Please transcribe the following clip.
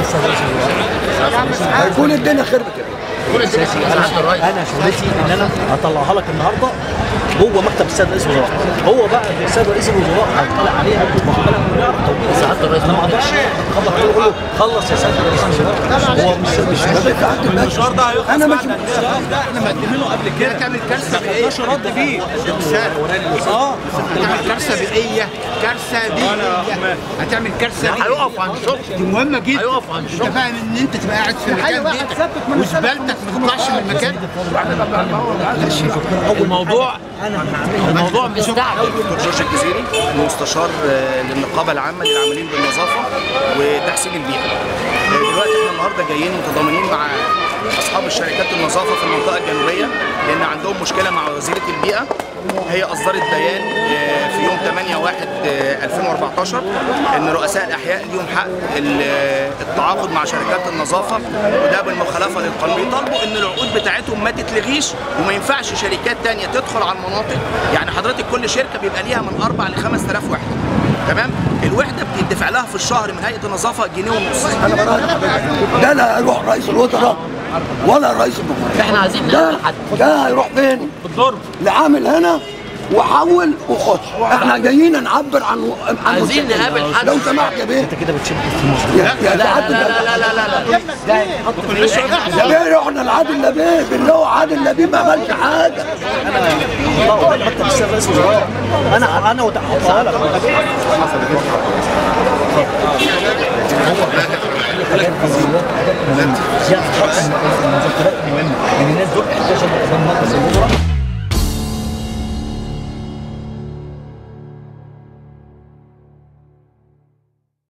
السيد رئيس الوزراء هيكون الدنيا خربت كده اساسي انا انا شغلتي ان انا هطلعها لك النهارده جوه مكتب السيد رئيس الوزراء هو بقى السيد رئيس الوزراء هيطلع عليها واخد بالك ونعرف توجيه سعاده الرئيس انا ما اقدرش اخبط كده اقول له خلص يا سياده رئيس الوزراء هو مش مش مش المشوار ده هيخلص انا مش ده احنا مقدمينه قبل كده تعمل كارثه بيئيه مش رد فيه اه هتعمل كارثه بيئيه كارثه بيئيه هتعمل كارثه بيئيه هيقف عن الشغل دي مهمه جدا هيقف عن انت الشغل فاهم ان انت تبقى قاعد في مكان بيتك وزبالتك ما تطلعش من المكان الموضوع الموضوع مستعجل دكتور جورج الجزيري مستشار آه، للنقابه العامه للعاملين بالنظافه وتحسين البيئه. آه، دلوقتي احنا النهارده جايين متضامنين مع اصحاب الشركات النظافه في المنطقه الجنوبيه لان عندهم مشكله مع وزيره البيئه هي اصدرت بيان آه، في يوم 8 1 آه، 2014 ان رؤساء الاحياء ليهم حق ال- آه، التعاقد مع شركات النظافه وده بالمخالفه للقانون بيطالبوا ان العقود بتاعتهم ما تتلغيش وما ينفعش شركات تانية تدخل على المناطق يعني حضرتك كل شركه بيبقى ليها من 4 ل 5000 وحده تمام الوحده بتدفع لها في الشهر من هيئه النظافه جنيه ونص انا براهن حضرتك ده لا هيروح رئيس الوزراء ولا رئيس الجمهوريه احنا عايزين ده نقابل حد ده هيروح فين؟ بالضرب لعامل هنا وحول وخش احنا جايين نعبر عن عن عايزين مشكلة. نقابل حد. لو سمحت يا بيه انت كده بتشبه في المشكله يا يا لا سعادة لا الباشا. لا لا لا لا ده هيتحط في ايه احنا يا بيه رحنا لعادل نبيه بالله عادل نبيه ما عملش حاجه والله مكتب السيد رئيس الوزراء انا انا وتحطها لك يعني الناس دول احتاجوا قدام مجلس الوزراء